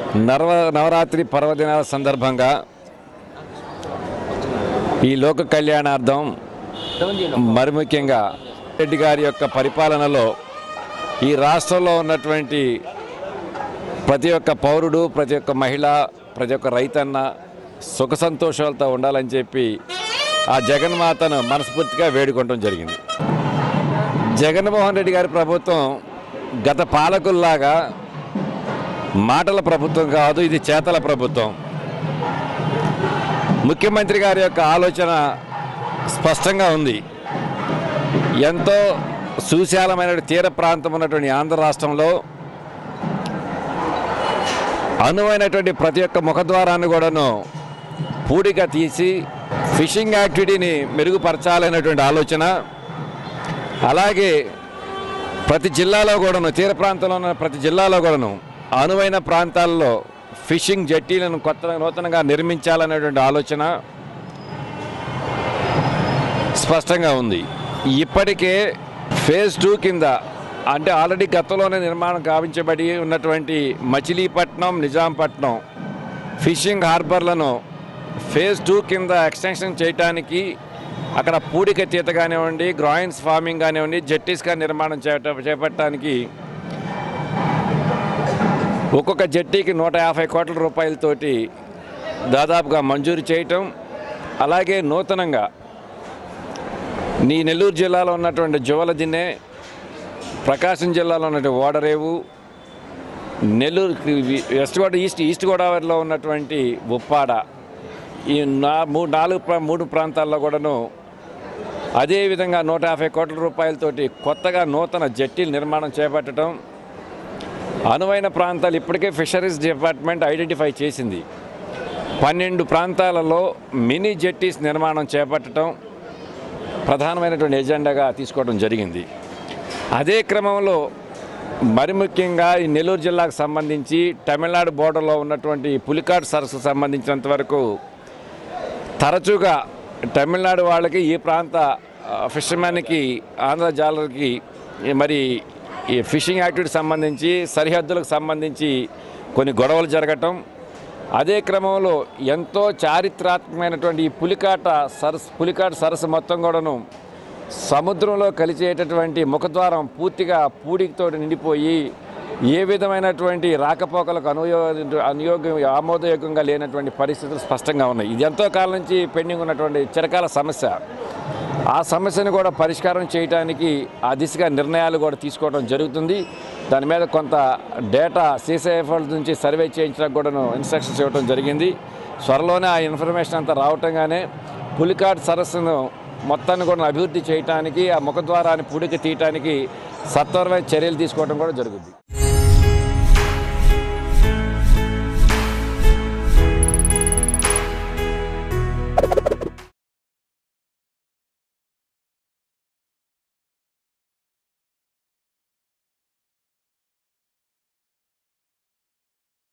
నవ నవరాత్రి పర్వదినాల సందర్భంగా ఈ లోక కళ్యాణార్థం మరి ముఖ్యంగా రెడ్డి గారి యొక్క పరిపాలనలో ఈ రాష్ట్రంలో ఉన్నటువంటి ప్రతి ఒక్క పౌరుడు ప్రతి ఒక్క మహిళ ప్రతి ఒక్క రైతన్న సుఖ సంతోషాలతో ఉండాలని చెప్పి ఆ జగన్మాతను మనస్ఫూర్తిగా వేడుకోవడం జరిగింది జగన్మోహన్ రెడ్డి గారి ప్రభుత్వం గత పాలకుల్లాగా మాటల ప్రభుత్వం కాదు ఇది చేతల ప్రభుత్వం ముఖ్యమంత్రి గారి యొక్క ఆలోచన స్పష్టంగా ఉంది ఎంతో సుశాలమైన తీర ప్రాంతం ఉన్నటువంటి ఆంధ్ర రాష్ట్రంలో అనువైనటువంటి ప్రతి ఒక్క ముఖద్వారాన్ని కూడాను పూడిగా తీసి ఫిషింగ్ యాక్టివిటీని మెరుగుపరచాలనేటువంటి ఆలోచన అలాగే ప్రతి జిల్లాలో కూడాను తీర ప్రాంతంలో ఉన్న ప్రతి జిల్లాలో కూడాను అనువైన ప్రాంతాల్లో ఫిషింగ్ జట్టీలను కొత్త నూతనంగా నిర్మించాలనేటువంటి ఆలోచన స్పష్టంగా ఉంది ఇప్పటికే ఫేజ్ టూ కింద అంటే ఆల్రెడీ గతంలోనే నిర్మాణం కావించబడి ఉన్నటువంటి మచిలీపట్నం నిజాంపట్నం ఫిషింగ్ హార్బర్లను ఫేజ్ టూ కింద ఎక్స్టెన్షన్ చేయడానికి అక్కడ పూడిక తీత కానివ్వండి గ్రాయిన్స్ ఫార్మింగ్ కానివ్వండి జట్టీస్గా నిర్మాణం చేప చేపట్టడానికి ఒక్కొక్క జట్టీకి నూట యాభై కోట్ల రూపాయలతోటి దాదాపుగా మంజూరు చేయటం అలాగే నూతనంగా నీ నెల్లూరు జిల్లాలో ఉన్నటువంటి జువల దిన్నె ప్రకాశం జిల్లాలో ఉన్నటువంటి ఓడరేవు Nellore west Godavari east east గోదావరిలో ఉన్నటువంటి ఉప్పాడ ఈ నా మూడు నాలుగు ప్రా- మూడు ప్రాంతాల్లో కూడాను అదేవిధంగా నూట యాభై కోట్ల రూపాయలతోటి కొత్తగా నూతన జట్టీలు నిర్మాణం చేపట్టడం అనువైన ప్రాంతాలు ఇప్పటికే ఫిషరీస్ డిపార్ట్మెంట్ ఐడెంటిఫై చేసింది పన్నెండు ప్రాంతాలలో మినీ జట్టీస్ నిర్మాణం చేపట్టడం ప్రధానమైనటువంటి ఎజెండాగా తీసుకోవడం జరిగింది అదే క్రమంలో మరి ముఖ్యంగా ఈ నెల్లూరు జిల్లాకు సంబంధించి తమిళనాడు బోర్డర్లో ఉన్నటువంటి పులికాట్ సరస్సు సంబంధించినంత వరకు తరచుగా తమిళనాడు వాళ్ళకి ఈ ప్రాంత ఆ, ఫిషర్మెన్కి ఆంధ్ర జాలర్కి ఈ మరి ఈ ఫిషింగ్ యాక్టివిటీ సంబంధించి సరిహద్దులకు సంబంధించి కొన్ని గొడవలు జరగటం అదే క్రమంలో ఎంతో చారిత్రాత్మకమైనటువంటి ఈ పులికాట సరస్సు పులికాట సరస్సు మొత్తం కూడాను సముద్రంలో కలిసేటటువంటి ముఖద్వారం పూర్తిగా పూడికతో నిండిపోయి ఏ విధమైనటువంటి రాకపోకలకు అనుయో అనుయోగ్యం ఆమోదయోగ్యంగా లేనటువంటి పరిస్థితులు స్పష్టంగా ఉన్నాయి ఇది ఎంతో కాలం నుంచి పెండింగ్ ఉన్నటువంటి చిరకాల సమస్య ఆ సమస్యను కూడా పరిష్కారం చేయడానికి ఆ దిశగా నిర్ణయాలు కూడా తీసుకోవడం జరుగుతుంది దాని మీద కొంత డేటా సీసీఎఫ్ఎల్ నుంచి సర్వే చేయించడానికి కూడా ఇన్స్ట్రక్షన్స్ ఇవ్వడం జరిగింది త్వరలోనే ఆ ఇన్ఫర్మేషన్ అంతా రావటంగానే పులికాట్ సరస్సును మొత్తాన్ని కూడా అభివృద్ధి చేయడానికి ఆ ముఖద్వారాన్ని పూడికి తీయటానికి సత్వరమైన చర్యలు తీసుకోవడం కూడా జరుగుతుంది